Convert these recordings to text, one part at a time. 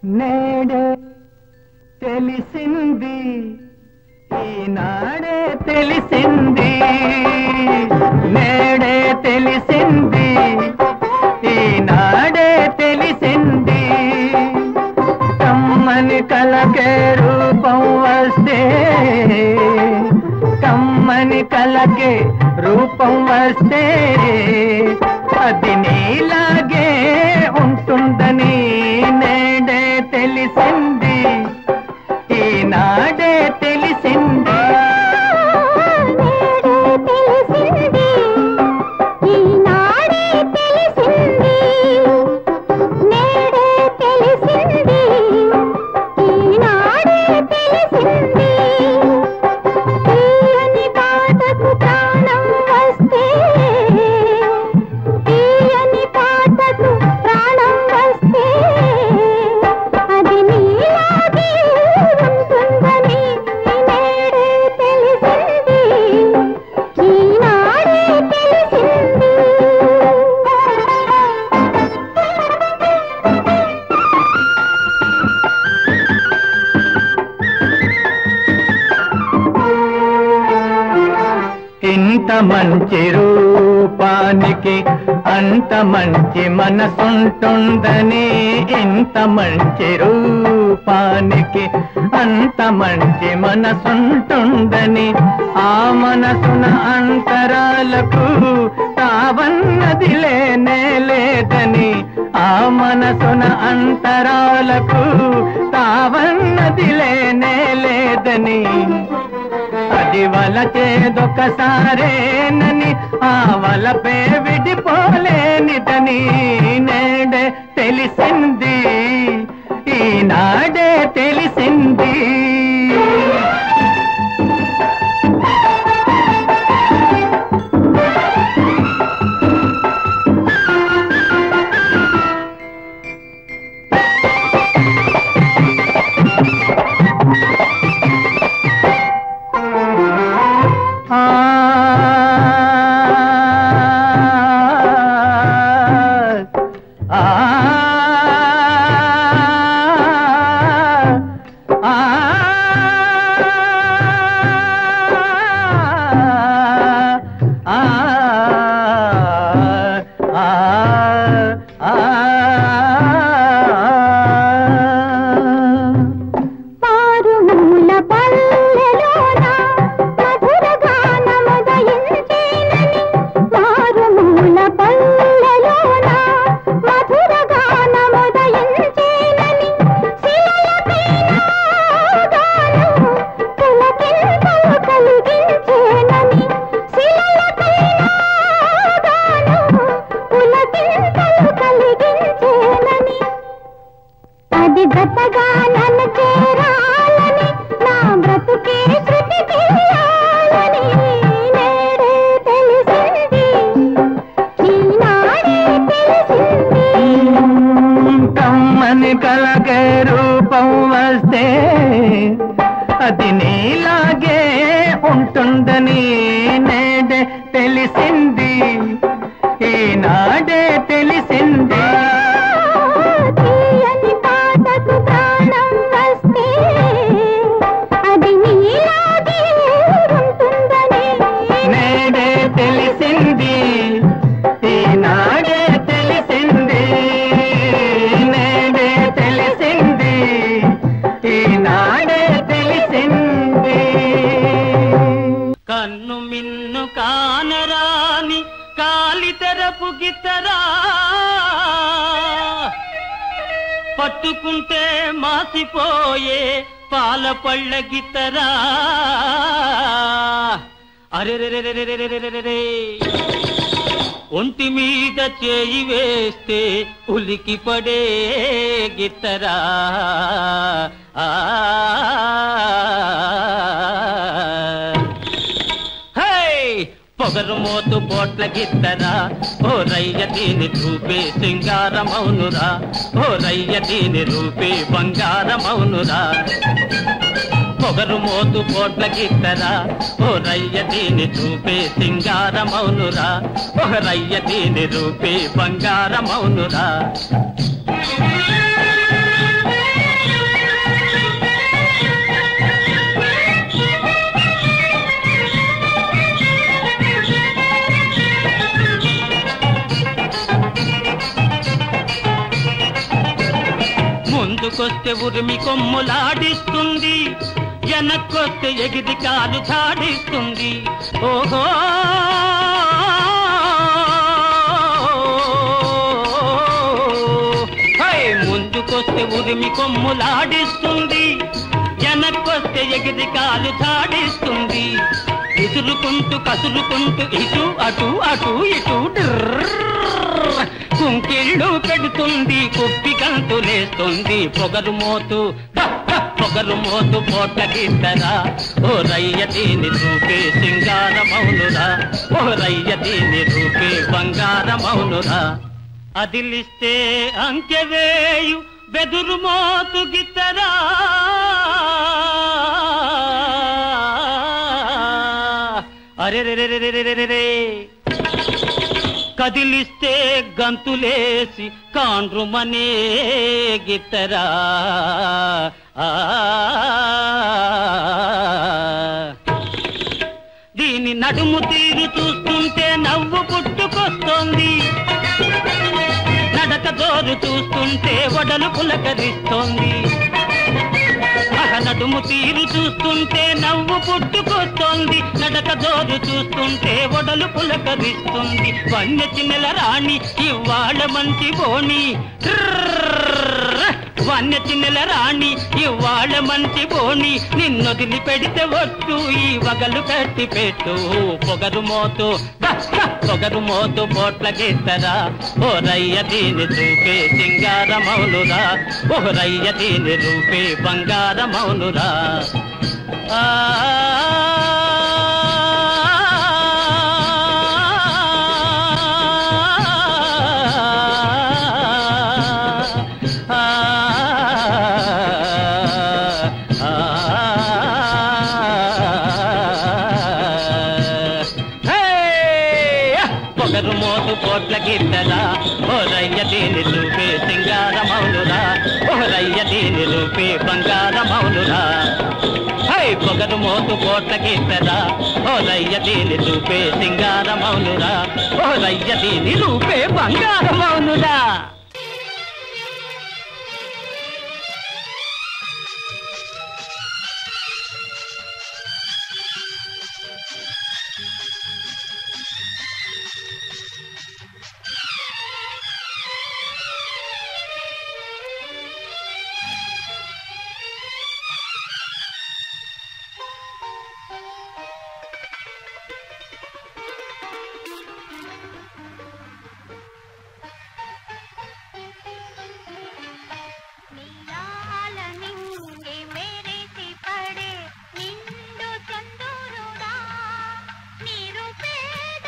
నేడే తెలిసింది ఈనాడే తెలిసింది నేడే తెలిసింది ఈనాడే తెలిసింది కమ్మని కలకే రూపం వస్తే కమ్మని కలకే రూపం వస్తే అది నీలాగే ఉంటుందని నేడే తెలిసింది ఈనాడే తెలిసింది తెలిసింది ఈనాడే తెలిసింది నేడే తెలిసింది ఈనాడే తెలిసింది తీయని పాటకు ప్రాణం వస్తే తీయని పాటకు ప్రాణం వస్తే అది నీలాగే ఉంటుందని నేడే తెలిసింది ఈనాడే తెలిసింది ఇంత మంచి రూపానికి అంత మంచి మనసుంటుందని ఇంత మంచి రూపానికి అంత మంచి మనసుంటుందని ఆ మనసున అంతరాలకు తావన్నది లేనే లేదని ఆ మనసున అంతరాలకు తావన్నది లేనే లేదని అది వలచేదొకసారేనని ఆ వలపే విడిపోలేనిదని నేడే తెలిసింది ఈనాడే తెలిసింది ఆ ఆ ఆ మారుమూల పల్లెలోన మధుర గానముదయించేనని మారుమూల పల్లెలోన మధుర గానముదయించేనని శిలలపైన గానం పులకింతలు కలిగించేనని శిలలపైన గానం పులకింతలు కలిగించేనని అది గతగా నన్ను చేరాలని నా బ్రతుకే శృతి చేయాలని నేడే తెలిసింది ఈనాడే తెలిసింది కమ్మని కలకే రూపం వస్తే అది నీలాగే ఉంటుందని నేడే తెలిసింది ఈనాడే తెలిసింది తీయని పాటకు ప్రాణం వస్తే అది నీలాగే ఉంటుందని నేడే తెలిసింది ఈనాడే తెలిసింది నేడే తెలిసింది ఈనాడే తెలిసింది కన్ను మిన్ను కానరాని కాలితెరపు గిత్తరా పట్టుకుంటే మాసిపోయే పాల పళ్ళ గిత్తరా అరెరెరెరెరెరెరెరెరె ఒంటి మీద చేయి వేస్తే ఉలికి పడే గిత్తరా ఆ హే పొగరు మోతు పోట్ల గిత్తరా ఓ రయ్య దీని రూపే సింగారమౌనురా ఓ రయ్య దీని రూపే బంగారమౌనురా పొగరు మోతు పోట్ల గిత్తరా ఓ రయ్య దీని రూపే సింగారమౌనురా ఓ రయ్య దీని రూపే బంగారమౌనురా ముందుకొస్తే ఉరిమి కొమ్ములాడిస్తుంది వెనక్కొస్తే ఎగిరి కాలు ఛాడిస్తుంది ఓహో హై! ముందుకొస్తే ఉరిమి కొమ్ములాడిస్తుంది వెనక్కొస్తే ఎగిరి కాలు ఛాడిస్తుంది ఎదురుకుంటూ కసురుకుంటూ ఇటు అటు అటు ఇటు డ్రర్రర్. కుంకిళ్ళు పెడుతుంది కుప్పి కంతులేస్తుంది పొగరు మోతు ద, ద, పొగరు మోతు పోట్ల గిద్దరా ఓ రయ్య దీని రూపే సింగారమౌనురా ఓ రయ్య దీని రూపే బంగారమౌనురా అదిలిస్తే అంకెవేయు బెదురు మోతు గిత్తరా అరే రే రే రే రే రే రే రే కదిలిస్తే గంతులేసి కాండ్రుమనే గిత్తరా ఆ. దీని నడుము తీరు చూస్తుంటే నవ్వు పుట్టుకొస్తోంది నడక దోరు చూస్తుంటే వడలు పులకరిస్తోంది ఆహ, నడుము తీరు చూస్తుంటే నవ్వు పుట్టుకొస్తోంది నడక జోరు చూస్తుంటే ఒడలు పులకరిస్తుంది వన్య చిన్నెల రాణి ఇవాళ మంచి బోణి ట్రర్రర్. వన్య చిన్నెల రాణి ఇవాళ మంచి బోణి నిన్నొదిలి పెడితే ఒట్టు ఈ వగలు కట్టి పెట్టు పొగరు మోతు ద, ద, పొగరు మోతు పోట్ల గీతరా ఓ రయ్య దీని చూపే సింగారమౌనురా ఓ రయ్య దీని రూపే బంగారమౌనురా ఆ పొగరు మోసు కోట్ల గిద్దలా ఓ రయ్య దీని రూపే సింగారమౌనురా ఓ రయ్య దీని రూపే బంగారమౌనురా హై పొగరు మోసు కోట్ల గిద్దలా ఓ రయ్య దీని రూపే సింగారమౌనురా ఓ రయ్య దీని రూపే బంగారమౌనురా నీలాల నింగి మెరిసి పడే నిండు చంద్రుడా నిరుపేద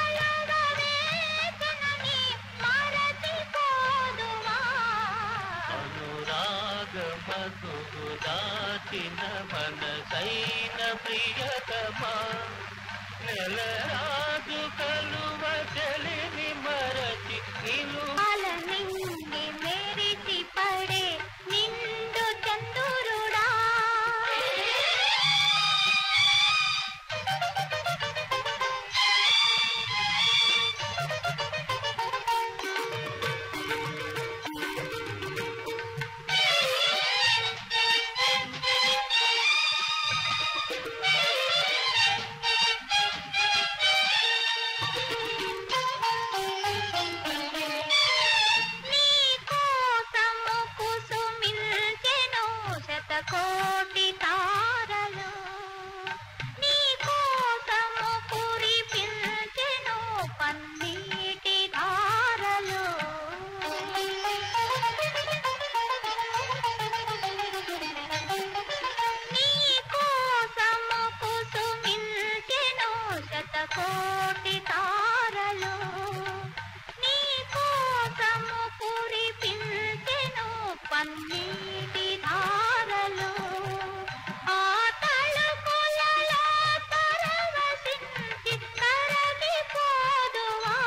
కలవరేతనని మరచిపోదువా అనురాగమసుదాచిన మనసైన ప్రియతమా నెలరాజు కలువ చెలిని మరచి నిలు నీలాల నింగి మెరిసి పడే నిండు చంద్రుడా నీ కోసము కుసుమిల్చెను శతకోటి తారలు నీ కోసము కురిపించెను పన్నీటి ధారలు నీ కోసము కుసుమిల్చెను శతకోటి తారలు నీ కోసము కురిపించెను పన్నీటి ధారలు ఆ తళుకులలో పరవశించి కరగిపోదువా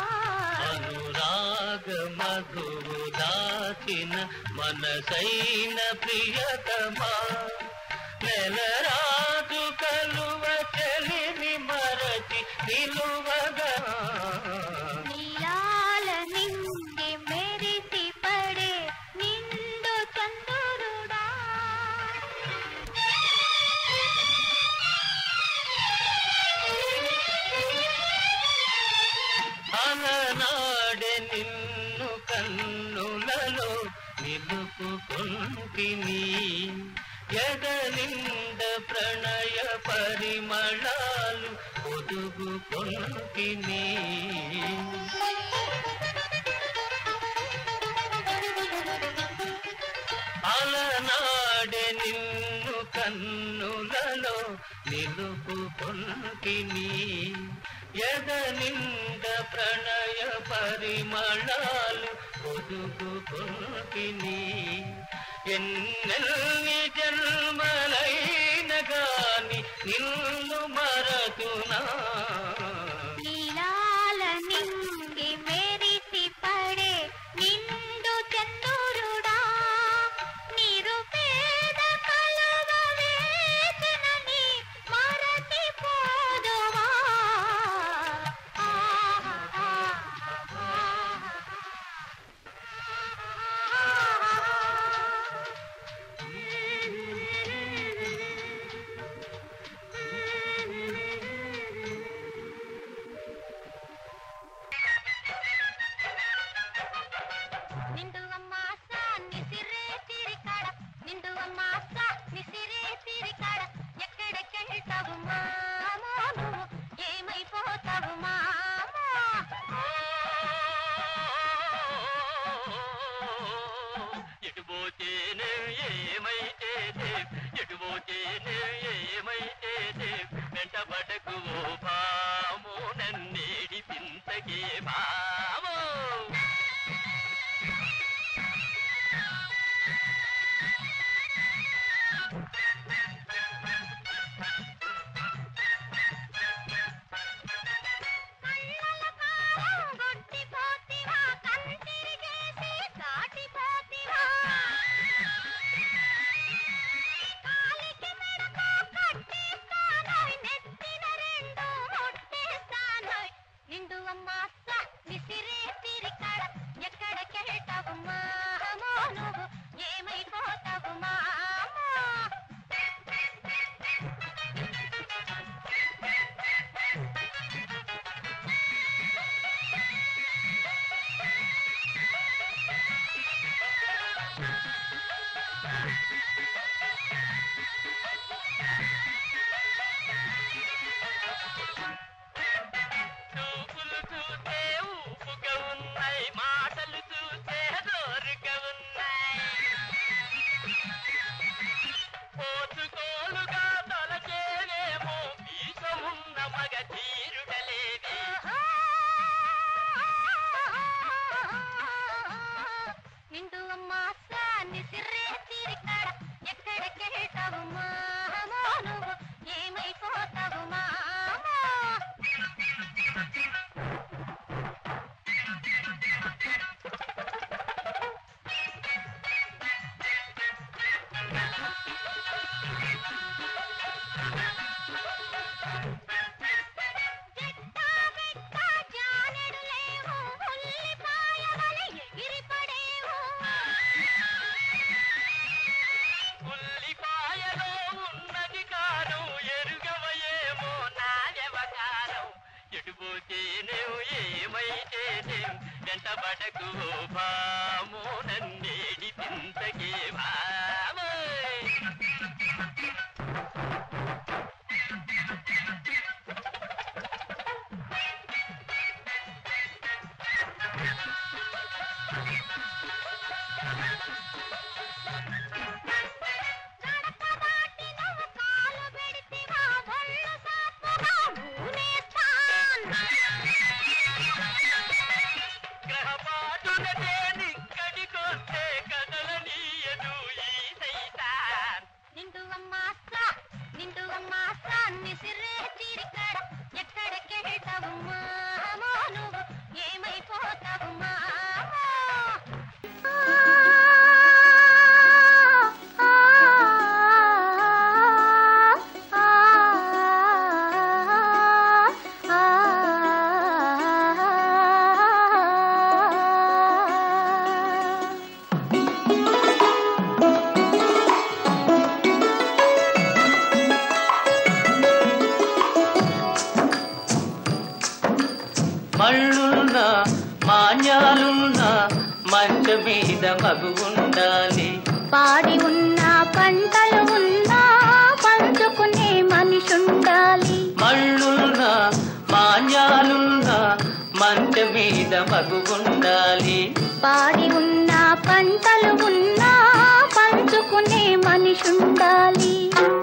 అనురాగమసుదాచిన మనసైన ప్రియతమా నెలరాజు కలువ చెలిని మరచి నిలువగా నీలాల నింగి మెరిసి పడే నిండు చంద్రుడా నిలుపుకుంటిని ఎదలింద ప్రణయ పరిమళాలు ఒదుగుకుంటిని అలనాడే నిన్ను కన్నులలో నిలుపుకుంటిని ఎదలింద ప్రణయ పరిమళాలు ఒదుగుకుంటిని ఎన్నెల్ని జన్మలైన గాని నిన్ను మరతునా నీలాల నింగి మెరిసి పడే నిండు చంద్రుడా నిరుపేద కలవ వేదనని మరచి పోదువా నిండు అమ్మాస నిసిరే తిరికాడ నిండు అమ్మాస నిసిరే తిరికాడ ఎక్కడికెళ్తావు మామో నువ్వు ఏమైపోతావు మామో ఎటు పోతేనే ఏమైతే ఎటు పోతేనే ఏమైతే వెంటబడకు ఓ పాము నన్నేడి పింతకే బామో కళ్ళల కారం గొడ్డిపోతివా కంటిరిగేసి దాటిపోతివా కాలికి మెడకు కట్టేస్తానోయ్ నెత్తిన రెండు ముట్టేస్తానోయ్ నిండు అమ్మాస విసిరే తిరికడ ఎక్కడికెళ్తావు మామో నువ్వు ఏమైపోతావు మామో చూపులు చూసే ఊపుగా ఉన్నాయి మాటలు చూసే దోరుగా ఉన్నాయి పోసుకోలుగా తలచేనేమో వీసమున్న మగ తీరుడలేదే నిండు అమ్మాస నిసిరే తిరికడ ఎక్కడికెళ్తావు మామో నువ్వు ఏమైపోతావు మామో చిట్టా బిట్ట జానెడు లేవు ఉల్లిపాయ వలె ఎగిరిపడేవు ఉల్లిపాయలో ఉన్నది కారం ఎరుగవయేమో నానెవకారం ఎటుపోతేనేవు ఏమైతేనేం వెంటబడకు ఓ భాము నన్నేడి పింతకే భామోయ్ నడక దాటి నువ్వు కాలు పెడితివా ఒళ్ళు సాపుగా ఊనేస్తాన్ గ్రహపాటున నేనిక్కడికొస్తే కదలనీయదు ఈ సైతాన్ నిండు అమ్మాస నిండు అమ్మాస నిసిరే తిరికడ ఎక్కడికెళ్తావు మామో నువ్వు ఏమైపోతావు మామో మంచ మీద మగు ఉండాలి పాడి ఉన్న పంటలు ఉన్నా పంచుకునే మనిషుండాలి మళ్ళున్నా మాన్యాలున్నా మంచ మీద మగు ఉండాలి పాడి ఉన్న పంటలు ఉన్నా పంచుకునే మనిషుండాలి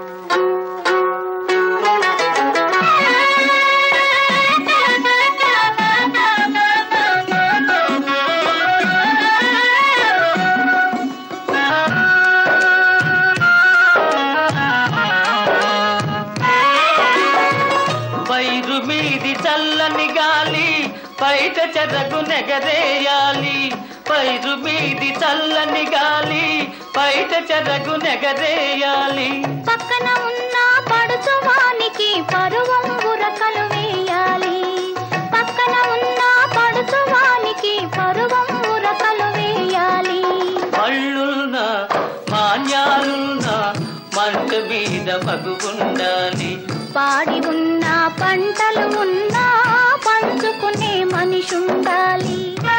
పైరు మీది చల్లని గాలి బయట చెరకు నెగరేయాలి పైరు మీది చల్లని గాలి బయట చెరకు నెగరేయాలి పక్కన ఉన్న పడుచువానికి పరువం ఉరకలు వేయాలి పక్కన ఉన్న పడుచువానికి పరువం ఉరకలు వేయాలి పళ్ళున్నా మాన్యాలున్నా మంట మీద మగు ఉండాలి పాడి ఉన్న పంటలు ఉన్నా పంచుకునే మనిషుండాలి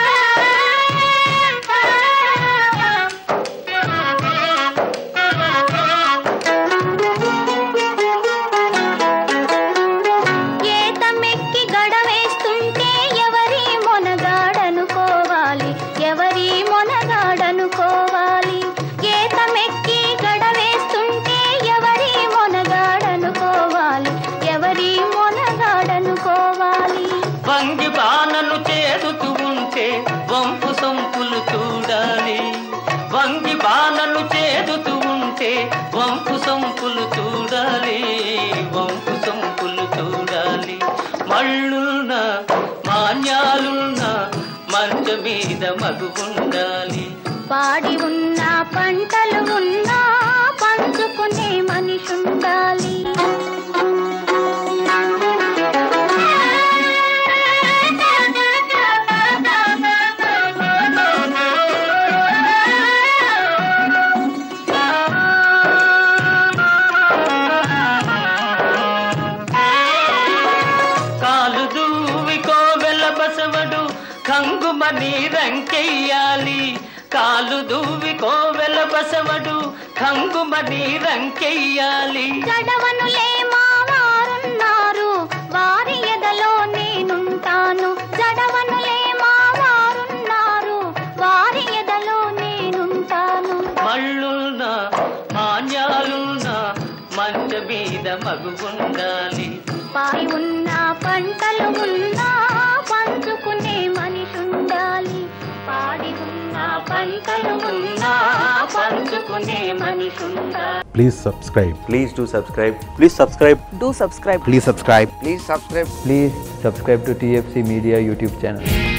ఏతమెక్కి గడవేస్తుంటే ఎవరి మొనగాడనుకోవాలి ఎవరి మొనగాడనుకోవాలి ఏతమెక్కి గడవేస్తుంటే ఎవరి మొనగాడనుకోవాలి ఎవరి మొనగాడనుకోవాలి వంగి బాణను చేదుతూ ఉంటే వంపు సొంపులు చూడాలి వంగి బాణను చేదుతూ ఉంటే వంపు సొంపులు చూడాలి వంపు సొంపులు చూడాలి మళ్ళున్న మాన్యాలున్న మంచ మీద మగు ఉండాలి పాడి ఉన్న పంటలు ఉన్నా పంచుకునే మనిషుండాలి కాలు దూవి కోవెల బసవడు కంగుమని రంకెయ్యాలి కాలు దూవి కోవెల బసవడు కంగుమని రంకెయ్యాలి జడవనులే మా వారున్నారు వారి ఎదలో నేనుంటాను జడవనులే మా వారున్నారు వారి ఎదలో నేనుంటాను మళ్ళున్న మాన్యాలున్న మంచ మీద మగు ఉండాలి పాయి ఉన్న పంటలు ఉన్నా పంచుకునే మనిషుండాలి పాడి ఉన్న పంటలు ఉన్నా పంచుకునే మనిషుండాలి Please subscribe. Please do subscribe. Please subscribe. Do subscribe. Please subscribe. Please subscribe. Please subscribe to TFC Media YouTube channel.